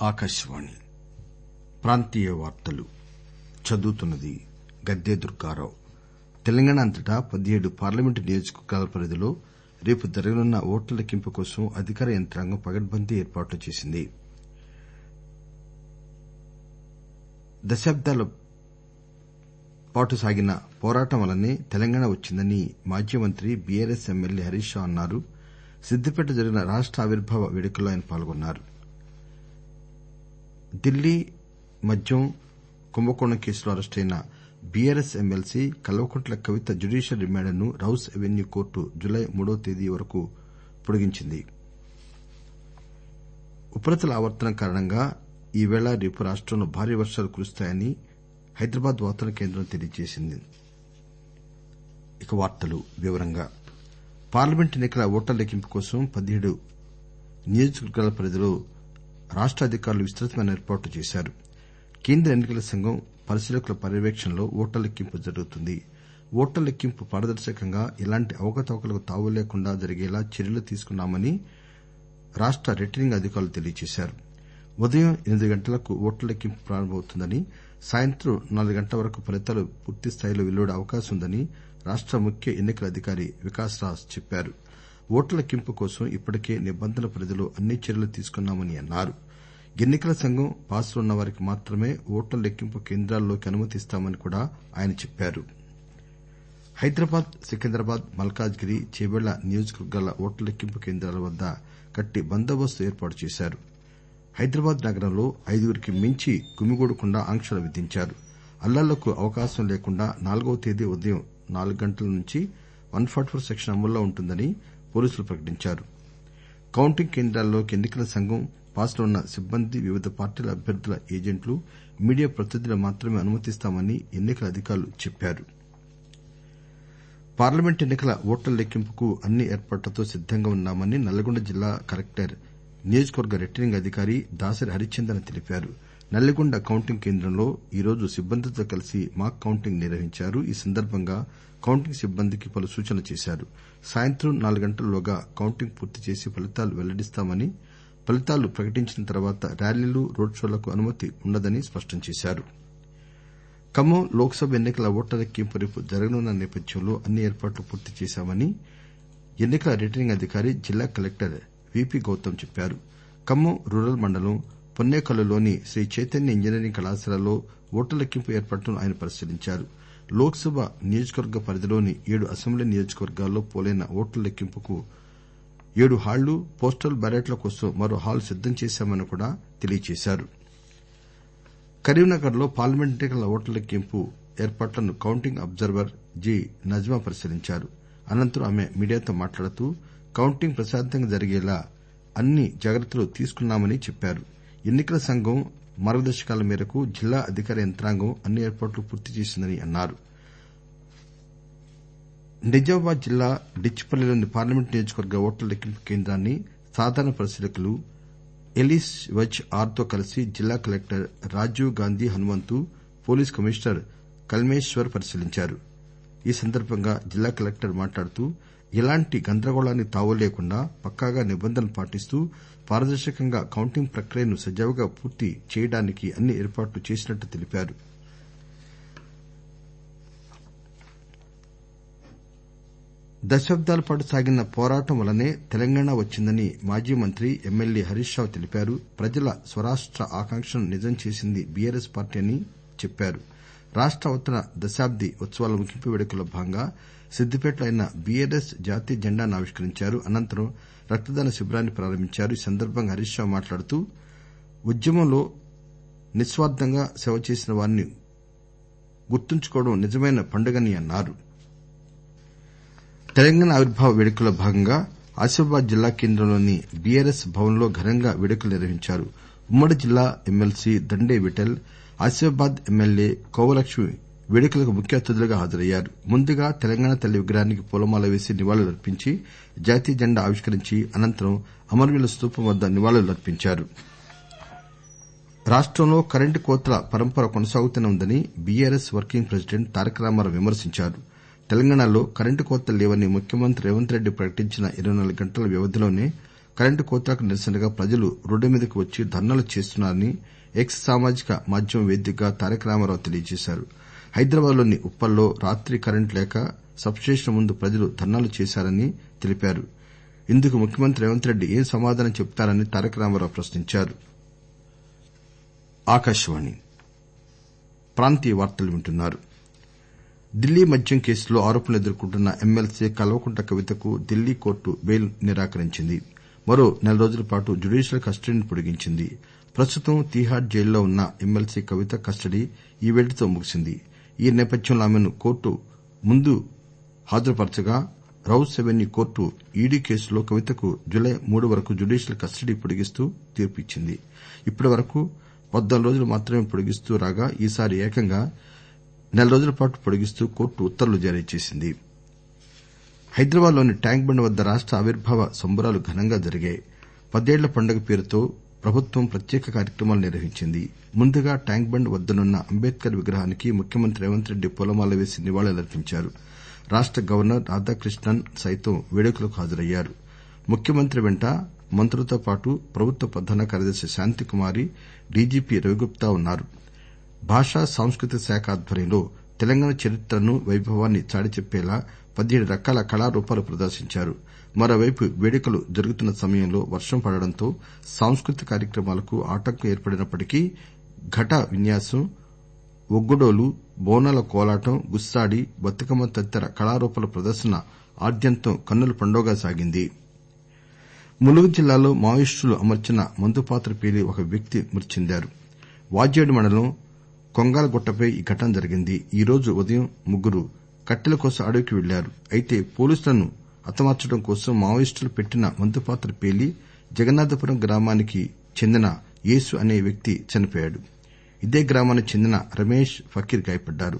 ఆకాశవాణి ప్రాంతీయ వార్తలు చదువుతున్నది గద్దె దుర్గారావు తెలంగాణ అంతటా పదిహేడు పార్లమెంటు నియోజకవర్గాల పరిధిలో రేపు జరగనున్న ఓట్ల లెక్కింపు కోసం అధికార యంత్రాంగం పకడ్బందీ ఏర్పాట్లు చేసింది దశాబ్దాల పాటు సాగిన పోరాటం వల్లనే తెలంగాణ వచ్చిందని మాజీ మంత్రి బీఆర్ఎస్ ఎమ్మెల్యే హరీష్ రావు అన్నారు సిద్దిపేట జరిగిన రాష్ట ఆవిర్భావ వేడుకల్లో ఆయన పాల్గొన్నారు ఢిల్లీ మద్యం కుంభకోణం కేసులో అరెస్టైన BRS MLC Kalvakuntla Kavitha judicial రిమాండ్ను రౌస్ ఎవెన్యూ కోర్టు జులై మూడవ తేదీ వరకు పొడిగించింది ఉపరితల ఆవర్తనం కారణంగా ఈవేళ రేపు రాష్టంలో భారీ వర్షాలు కురుస్తాయని హైదరాబాద్ వాతావరణ కేంద్రం తెలియజేసింది పార్లమెంట్ ఎన్ని కల ఓట్ల లెక్కింపు కోసం పదిహేడు నియోజకవర్గాల పరిధిలో రాష్ట అధికారులు విస్తృతమైన ఏర్పాట్లు చేశారు కేంద్ర ఎన్ని కల సంఘం పరిశీలకుల పర్యవేక్షణలో ఓట్ల లెక్కింపు జరుగుతుంది ఓట్ల లెక్కింపు పారదర్శకంగా ఎలాంటి అవకతవకలకు తావు లేకుండా జరిగేలా చర్యలు తీసుకున్నామని రాష్ట రిటర్నింగ్ అధికారులు తెలియజేశారు ఉదయం ఎనిమిది గంటలకు ఓట్ల లెక్కింపు ప్రారంభమవుతుందని సాయంత్రం నాలుగు గంటల వరకు ఫలితాలు పూర్తిస్థాయిలో వెలువడే అవకాశం ఉందని రాష్ట ముఖ్య ఎన్ని కల అధికారి వికాస్ రాజ్ చెప్పారు ఓట్ల లెక్కింపు కోసం ఇప్పటికే నిబంధనల పరిధిలో అన్ని చర్యలు తీసుకున్నామని అన్నారు ఎన్ని కల సంఘం పాసులు ఉన్న వారికి మాత్రమే ఓట్ల లెక్కింపు కేంద్రాల్లోకి అనుమతిస్తామని కూడా ఆయన చెప్పారు హైదరాబాద్ సికింద్రాబాద్ మల్కాజ్ గిరి చేవెళ్ల నియోజకవర్గాల ఓట్ల లెక్కింపు కేంద్రాల వద్ద గట్టి బందోబస్తు ఏర్పాటు చేశారు హైదరాబాద్ నగరంలో ఐదుగురికి మించి గుమిగూడకుండా ఆంక్షలు విధించారు అల్లర్లకు అవకాశం లేకుండా నాలుగవ తేదీ ఉదయం నాలుగు గంటల నుంచి వన్ ఫార్టీ ఫోర్ సెక్షన్ అమల్లో ఉంటుందని పోలీసులు ప్రకటించారు కౌంటింగ్ కేంద్రాల్లోకి ఎన్ని కల సంఘం పాసులు ఉన్న సిబ్బంది వివిధ పార్టీల అభ్యర్థుల ఏజెంట్లు మీడియా ప్రతినిధులను మాత్రమే అనుమతిస్తామని ఎన్ని కల అధికారులు చెప్పారు పార్లమెంట్ ఎన్ని కల ఓట్ల లెక్కింపుకు అన్ని ఏర్పాట్లతో సిద్దంగా ఉన్నామని నల్లగొండ జిల్లా కలెక్టర్ నియోజకవర్గ రిటర్నింగ్ అధికారి దాసరి హరిచందన్ తెలిపారు నల్లగొండ కౌంటింగ్ కేంద్రంలో ఈరోజు సిబ్బందితో కలిసి మాక్ కౌంటింగ్ నిర్వహించారు ఈ సందర్బంగా కౌంటింగ్ సిబ్బందికి పలు సూచనలు చేశారు సాయంత్రం నాలుగు గంటల్లోగా కౌంటింగ్ పూర్తి చేసి ఫలితాలు వెల్లడిస్తామని ఫలితాలు ప్రకటించిన తర్వాత ర్యాలీలు రోడ్ షోలకు అనుమతి ఉండదని స్పష్టం చేశారు ఖమ్మం లోక్ సభ ఎన్ని కల ఓట్ల లెక్కింపు రేపు జరగనున్న నేపథ్యంలో అన్ని ఏర్పాట్లు పూర్తి చేశామని ఎన్ని కల రిటర్నింగ్ అధికారి జిల్లా కలెక్టర్ విపి గౌతమ్ చెప్పారు ఖమ్మం రూరల్ మండలం పొన్నేకల్లులోని శ్రీ చైతన్య ఇంజనీరింగ్ కళాశాలలో ఓట్ల లెక్కింపు ఏర్పాట్లను ఆయన పరిశీలించారు లోక్ సభ నియోజకవర్గ పరిధిలోని ఏడు అసెంబ్లీ నియోజకవర్గాల్లో పోలైన ఓట్ల లెక్కింపుకు ఏడు హాళ్లు పోస్టల్ బ్యాలెట్ల కోసం మరో హాల్ సిద్దం చేశామని కూడా తెలియజేశారు కరీంనగర్ లో పార్లమెంట్ ఎన్ని కల ఓట్ల లెక్కింపు ఏర్పాట్లను కౌంటింగ్ అబ్జర్వర్ జి నజ్మా పరిశీలించారు అనంతరం ఆమె మీడియాతో మాట్లాడుతూ కౌంటింగ్ ప్రశాంతంగా జరిగేలా అన్ని జాగ్రత్తలు తీసుకున్నామని చెప్పారు ఎన్ని కల సంఘం మార్గదర్శకాల మేరకు జిల్లా అధికార యంత్రాంగం అన్ని ఏర్పాట్లు పూర్తి చేసిందని అన్నారు నిజామాబాద్ జిల్లా డిచ్చిపల్లిలోని పార్లమెంట్ నియోజకవర్గ ఓట్ల లెక్కింపు కేంద్రాన్ని సాధారణ పరిశీలకులు ఎలీస్ వజ్ ఆర్ తో కలిసి జిల్లా collector Rajiv Gandhi Hanumanthu police commissioner Kalmeshwar పరిశీలించారు ఈ సందర్బంగా జిల్లా కలెక్టర్ మాట్లాడుతూ ఎలాంటి గందరగోళానికి తావు లేకుండా పక్కాగా నిబంధనలు పాటిస్తూ పారదర్శకంగా కౌంటింగ్ ప్రక్రియను సజావుగా పూర్తి చేయడానికి అన్ని ఏర్పాట్లు చేసినట్లు తెలిపారు దశాబ్దాల పాటు సాగిన పోరాటం వల్లనే తెలంగాణ వచ్చిందని మాజీ మంత్రి ఎమ్మెల్యే హరీష్ రావు తెలిపారు ప్రజల స్వరాష్ట ఆకాంక్షను నిజం చేసింది బీఆర్ఎస్ పార్టీ అని చెప్పారు రాష్ట అవతరణ దశాబ్ది ఉత్సవాల ముగింపు వేడుకల్లో భాగంగా సిద్దిపేటలో ఆయన బీఆర్ఎస్ జాతీయ జెండాను ఆవిష్కరించారు అనంతరం రక్తదాన శిబిరాన్ని ప్రారంభించారు ఈ సందర్బంగా హరీష్ రావు మాట్లాడుతూ ఉద్యమంలో నిస్వార్దంగా సేవ చేసిన వారిని గుర్తుంచుకోవడం నిజమైన పండుగని అన్నారు తెలంగాణ ఆవిర్భావ వేడుకల్లో భాగంగా ఆసిఫాబాద్ జిల్లా కేంద్రంలోని బీఆర్ఎస్ భవన్ లో ఘనంగా వేడుకలు నిర్వహించారు ఉమ్మడి జిల్లా ఎమ్మెల్సీ దండే విఠల్ ఆసిఫాబాద్ ఎమ్మెల్యే కోవలక్ష్మి వేడుకలకు ముఖ్య అతిథులుగా హాజరయ్యారు ముందుగా తెలంగాణ తల్లి విగ్రహానికి పూలమాల వేసి నివాళులర్పించి జాతీయ జెండా ఆవిష్కరించి అనంతరం అమరవీరుల స్తూపం వద్ద నివాళులర్పించారు రాష్టంలో కరెంటు కోతల పరంపర కొనసాగుతూనే ఉందని BRS working president Taraka Rama Rao విమర్శించారు తెలంగాణలో కరెంటు కోతలు లేవని ముఖ్యమంత్రి రేవంత్ రెడ్డి ప్రకటించిన ఇరవై నాలుగు గంటల వ్యవధిలోనే కరెంటు కోతలకు నిరసనగా ప్రజలు రోడ్డుమీదకు వచ్చి ధర్నాలు చేస్తున్నారని ఎక్స్ సామాజిక మాధ్యమం వేదికగా తారక రామారావు తెలియజేశారు హైదరాబాద్ లోని ఉప్పల్లో రాత్రి కరెంటు లేక సబ్స్టేషన్ల ముందు ప్రజలు ధర్నాలు చేశారని తెలిపారు ఇందుకు ముఖ్యమంత్రి రేవంత్ రెడ్డి ఏం సమాధానం చెబుతారని తారక రామారావు ప్రశ్నించారు ఢిల్లీ మద్యం కేసులో ఆరోపణలు ఎదుర్కొంటున్న ఎమ్మెల్సీ కల్వకుంట్ల కవితకు ఢిల్లీ కోర్టు బెయిల్ నిరాకరించింది మరో నెల రోజుల పాటు జ్యుడీషియల్ కస్టడీని పొడిగించింది ప్రస్తుతం తీహార్ జైలులో ఉన్న ఎమ్మెల్సీ కవిత కస్టడీ ఈవేళ్టితో ముగిసింది ఈ నేపథ్యంలో ఆమెను కోర్టు ముందు హాజరుపరచగా రౌస్ ఎవెన్యూ కోర్టు ఈడీ కేసులో కవితకు జులై మూడు వరకు జ్యుడీషియల్ కస్టడీ పొడిగిస్తూ తీర్పు ఇచ్చింది ఇప్పటివరకు పద్నాలుగు రోజులు మాత్రమే పొడిగిస్తూ రాగా ఈసారి ఏకంగా నెల రోజుల పాటు పొడిగిస్తూ కోర్టు ఉత్తర్వులు జారీ చేసింది హైదరాబాద్ లోని ట్యాంక్ బండ్ వద్ద రాష్ట ఆవిర్భావ సంబరాలు ఘనంగా జరిగాయి పదేళ్ల పండుగ పేరుతో ప్రభుత్వం ప్రత్యేక కార్యక్రమాలు నిర్వహించింది ముందుగా ట్యాంక్ బండ్ వద్దనున్న అంబేద్కర్ విగ్రహానికి ముఖ్యమంత్రి రేవంత్ రెడ్డి పూలమాల వేసి నివాళులర్పించారు రాష్ట గవర్నర్ రాధాకృష్ణన్ సైతం వేడుకలకు హాజరయ్యారు ముఖ్యమంత్రి వెంట మంత్రులతో పాటు ప్రభుత్వ ప్రధాన కార్యదర్శి శాంతికుమారి డీజీపీ రవిగుప్తా ఉన్నారు భాషా సాంస్కృతిక శాఖ ఆధ్వర్యంలో తెలంగాణ చరిత్రను వైభవాన్ని చాటిచెప్పేలా పదిహేడు రకాల కళారూపాలు ప్రదర్శించారు మరోవైపు వేడుకలు జరుగుతున్న సమయంలో వర్షం పడడంతో సాంస్కృతిక కార్యక్రమాలకు ఆటంకం ఏర్పడినప్పటికీ ఘట విన్యాసం ఒగ్గుడోలు బోనాల కోలాటం గుస్సాడి బతుకమ్మ తదితర కళారూపాల ప్రదర్శన ఆద్యంతం కన్నుల పండువగా సాగింది ములుగు జిల్లాలో మావోయిస్టులు అమర్చిన మందుపాత్ర పేలి ఒక వ్యక్తి మృతి చెందారు వాజేడు మండలం కొంగాలగుట్టపై ఈ ఘటన జరిగింది ఈ రోజు ఉదయం ముగ్గురు కట్టెల కోసం అడవికి వెళ్లారు అయితే పోలీసులను హతమార్చడం కోసం మావోయిస్టులు పెట్టిన మందుపాత్ర పేలి జగన్నాథపురం గ్రామానికి చెందిన యేసు అనే వ్యక్తి చనిపోయాడు ఇదే గ్రామానికి చెందిన రమేష్ ఫకీర్ గాయపడ్డారు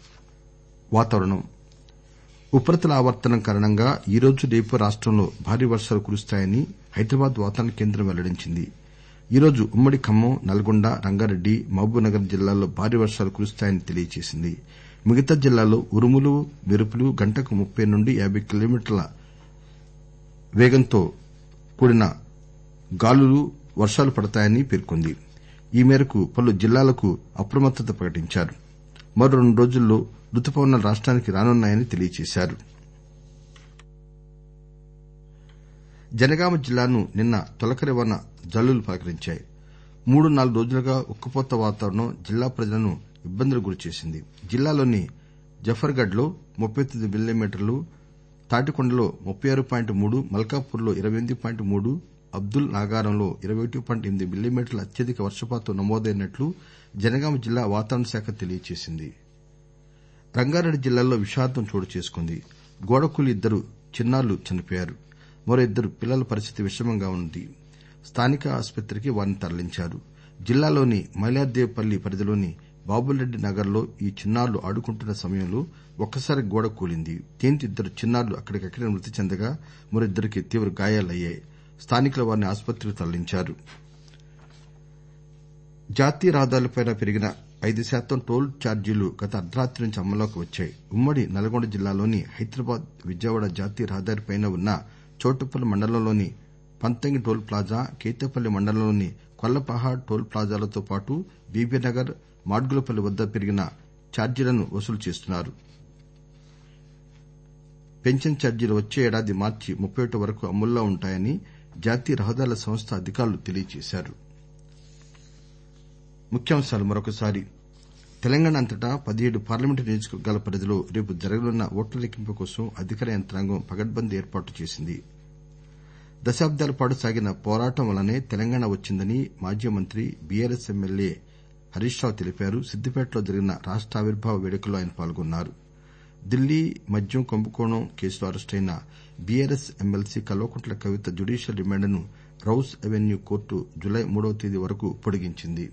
ఉపరితల ఆవర్తనం కారణంగా ఈరోజు రేపు రాష్టంలో భారీ వర్షాలు కురుస్తాయని హైదరాబాద్ వాతావరణ కేంద్రం వెల్లడించింది ఈరోజు ఉమ్మడి ఖమ్మం నల్గొండ రంగారెడ్డి మహబూబ్ నగర్ జిల్లాల్లో భారీ వర్షాలు కురుస్తాయని తెలియజేసింది మిగతా జిల్లాల్లో ఉరుములు మెరుపులు గంటకు ముప్పై నుండి యాబై కిలోమీటర్ల వేగంతో కూడిన గాలులు వర్షాలు పడతాయని పేర్కొంది ఈ మేరకు పలు జిల్లాలకు అప్రమత్తత ప్రకటించారు మరో రెండు రోజుల్లో రుతుపవనాలు రాష్టానికి రానున్నాయని తెలియజేశారు జనగామ జిల్లాను నిన్న తొలకరి వాన జల్లులు పలకరించాయి మూడు నాలుగు రోజులుగా ఉక్కపోత వాతావరణం జిల్లా ప్రజలను ఇబ్బందులకు గురిచేసింది జిల్లాలోని జఫర్గఢ్ లో ముప్పై తొమ్మిది మిల్లీమీటర్లు తాటికొండలో ముప్పై ఆరు పాయింట్ మూడు మల్కాపూర్ లో ఇరవై ఎనిమిది పాయింట్ మూడు అబ్దుల్ నాగారంలో ఇరవై ఒకటి పాయింట్ ఎనిమిది మిల్లీమీటర్ల అత్యధిక వర్షపాతం నమోదైనట్లు జనగామ జిల్లా వాతావరణ శాఖ తెలియజేసింది రంగారెడ్డి జిల్లాలో విషాదం చోటుచేసుకుంది గోడకూలి ఇద్దరు చిన్నారులు చనిపోయారు మరో ఇద్దరు పిల్లల పరిస్థితి విషమంగా ఉంది స్థానిక ఆసుపత్రికి వారిని తరలించారు జిల్లాలోని మైలార్దేవ్పల్లి పరిధిలోని బాబులరెడ్డి నగర్ లో ఈ చిన్నారులు ఆడుకుంటున్న సమయంలో ఒక్కసారిగా గోడ కూలింది దీంతో ఇద్దరు చిన్నారులు అక్కడికక్కడే మృతి చెందగా మరో ఇద్దరికి తీవ్ర గాయాలయ్యాయి స్థానికులు వారిని ఆసుపత్రికి తరలించారు జాతీయ రహదారులపై పెరిగిన ఐదు శాతం టోల్ ఛార్జీలు గత అర్దరాత్రి నుంచి అమల్లోకి వచ్చాయి ఉమ్మడి నల్గొండ జిల్లాలోని హైదరాబాద్ విజయవాడ జాతీయ రహదారిపై ఉన్న చౌటుప్పల్ మండలంలోని పంతంగి టోల్ ప్లాజా కేతేపల్లి మండలంలోని కొల్లపహాడ్ టోల్ ప్లాజాలతో పాటు బీబీనగర్ మాడ్గులపల్లి వద్ద పెరిగిన ఛార్జీలను వసూలు చేస్తున్నారు పెంచిన ఛార్జీలు వచ్చే ఏడాది మార్చి ముప్పై ఒకటి వరకు అమల్లో ఉంటాయని జాతీయ రహదారుల సంస్థ అధికారులు తెలియజేశారు తెలంగాణ అంతటా పదిహేడు పార్లమెంటు నియోజకవర్గాల పరిధిలో రేపు జరగనున్న ఓట్ల లెక్కింపు కోసం అధికార యంత్రాంగం పకడ్బందీ ఏర్పాట్లు చేసింది దశాబ్దాల పాటు సాగిన పోరాటం వల్లనే తెలంగాణ వచ్చిందని మాజీ మంత్రి బీఆర్ఎస్ ఎమ్మెల్యే హరీష్ రావు తెలిపారు సిద్దిపేటలో జరిగిన రాష్ట ఆవిర్భావ వేడుకల్లో ఆయన పాల్గొన్నారు ఢిల్లీ మద్యం కుంభకోణం కేసులో అరెస్టైన BRS MLC Kalvakuntla Kavitha judicial రిమాండ్ను రౌస్ ఎవెన్యూ కోర్టు జులై మూడవ తేదీ వరకు పొడిగించింది